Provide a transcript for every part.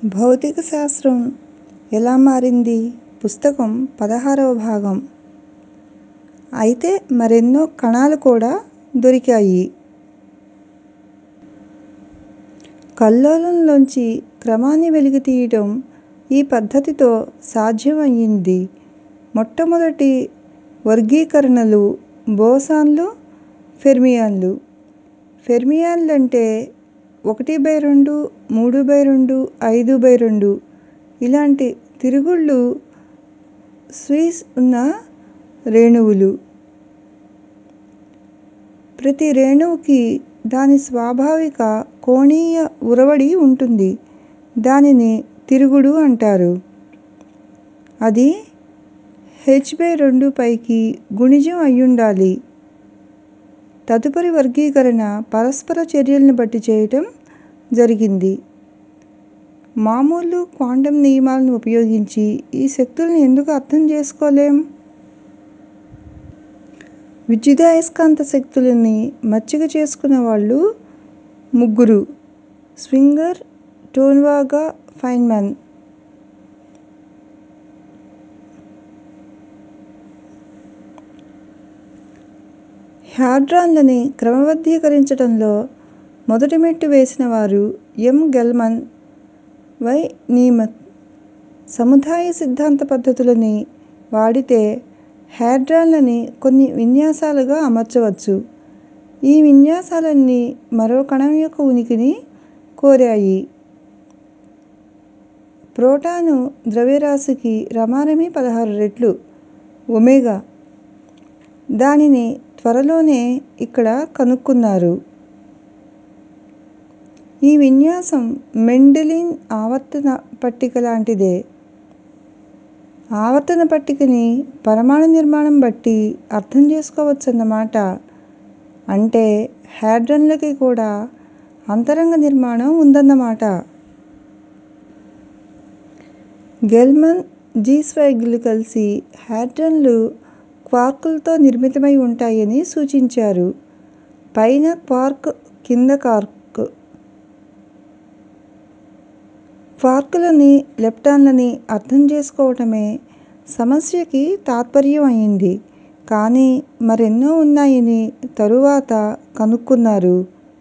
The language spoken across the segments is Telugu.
భౌతిక శాస్త్రం ఎలా మారింది పుస్తకం పదహారవ భాగం అయితే మరెన్నో కణాలు కూడా దొరికాయి కల్లోలంలోంచి క్రమాన్ని వెలికితీయటం ఈ పద్ధతితో సాధ్యం అయ్యింది మొట్టమొదటి వర్గీకరణలు బోసాన్లు ఫెర్మియాన్లు ఫెర్మియాన్లంటే ఒకటి బై రెండు మూడు బై రెండు ఐదు బై రెండు ఇలాంటి తిరుగుళ్ళు స్విస్ ఉన్న రేణువులు ప్రతి రేణువుకి దాని స్వాభావిక కోణీయ ఉరవడి ఉంటుంది దానిని తిరుగుడు అంటారు అది హెచ్ బై రెండు పైకి గుణిజం అయ్యుండాలి తదుపరి వర్గీకరణ పరస్పర చర్యల్ని బట్టి చేయటం జరిగింది మామూలు క్వాంటం నియమాలను ఉపయోగించి ఈ శక్తుల్ని ఎందుకు అర్థం చేసుకోలేం విద్యుదయస్కాంత శక్తులని మచ్చిక చేసుకున్న వాళ్ళు ముగ్గురు స్వింగర్ టోన్వాగా ఫైన్మన్ హ్యాడ్రాన్లని క్రమబద్ధీకరించటంలో మొదటి మెట్టు వేసిన వారు ఎం గెల్మన్ వై నీమత్ సముదాయ సిద్ధాంత పద్ధతులని వాడితే హ్యాడ్రాన్లని కొన్ని విన్యాసాలుగా అమర్చవచ్చు ఈ విన్యాసాలన్నీ మరో కణం యొక్క ఉనికిని కోరాయి ప్రోటాను ద్రవ్యరాశికి రమారమి పదహారు రెట్లు ఒమేగా దానిని త్వరలోనే ఇక్కడ కనుక్కున్నారు ఈ విన్యాసం మెండెలిన్ ఆవర్తన పట్టిక లాంటిదే ఆవర్తన పట్టికని పరమాణు నిర్మాణం బట్టి అర్థం చేసుకోవచ్చన్నమాట అంటే హ్యాడ్రాన్లకి కూడా అంతరంగ నిర్మాణం ఉందన్నమాట గెల్మన్ జి స్వైగ్లు కలిసి హ్యాడ్రాన్లు క్వార్కులతో నిర్మితమై ఉంటాయని సూచించారు పైన క్వార్క్ కింద కార్క్ క్వార్కులని లెప్టాన్లని అర్థం చేసుకోవటమే సమస్యకి తాత్పర్యం అయింది కానీ మరెన్నో ఉన్నాయని తరువాత కనుక్కున్నారు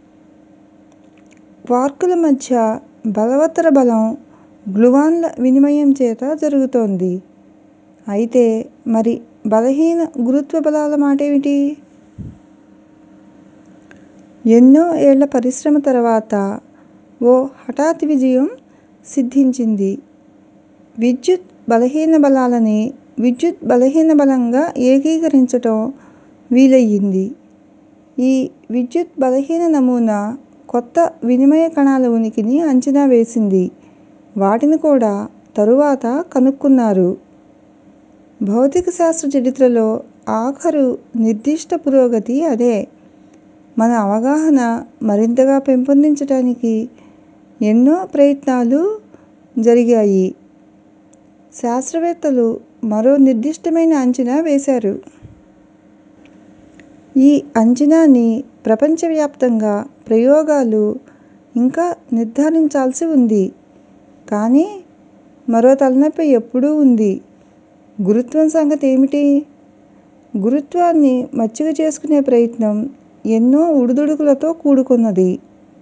క్వార్కుల మధ్య బలవత్తర బలం గ్లువాన్ల వినిమయం చేత జరుగుతోంది అయితే మరి బలహీన గురుత్వ బలాల మాటేమిటి ఎన్నో ఏళ్ల పరిశ్రమ తర్వాత ఓ హఠాత్ విజయం సిద్ధించింది విద్యుత్ బలహీన బలాలని విద్యుత్ బలహీన బలంగా ఏకీకరించటం వీలయ్యింది ఈ విద్యుత్ బలహీన నమూనా కొత్త వినిమయ కణాల ఉనికిని అంచనా వేసింది వాటిని కూడా తరువాత కనుక్కున్నారు భౌతిక శాస్త్ర చరిత్రలో ఆఖరు నిర్దిష్ట పురోగతి అదే మన అవగాహన మరింతగా పెంపొందించటానికి ఎన్నో ప్రయత్నాలు జరిగాయి శాస్త్రవేత్తలు మరో నిర్దిష్టమైన అంచనా వేశారు ఈ అంచనాని ప్రపంచవ్యాప్తంగా ప్రయోగాలు ఇంకా నిర్ధారించాల్సి ఉంది కానీ మరో తలనొప్పి ఎప్పుడూ ఉంది గురుత్వం సంగతి ఏమిటి గురుత్వాన్ని మచ్చిక చేసుకునే ప్రయత్నం ఎన్నో ఒడిదుడుకులతో కూడుకున్నది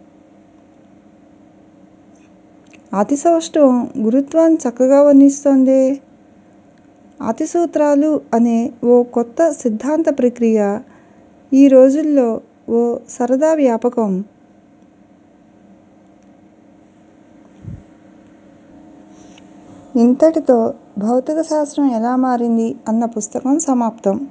అతిసౌష్ఠవం గురుత్వాన్ని చక్కగా వర్ణిస్తోందే అతిసూత్రాలు అనే ఓ కొత్త సిద్ధాంత ప్రక్రియ ఈ రోజుల్లో ఓ సరదా వ్యాపకం ఇంతటితో భౌతిక శాస్త్రం ఎలా మారింది అన్న పుస్తకం సమాప్తం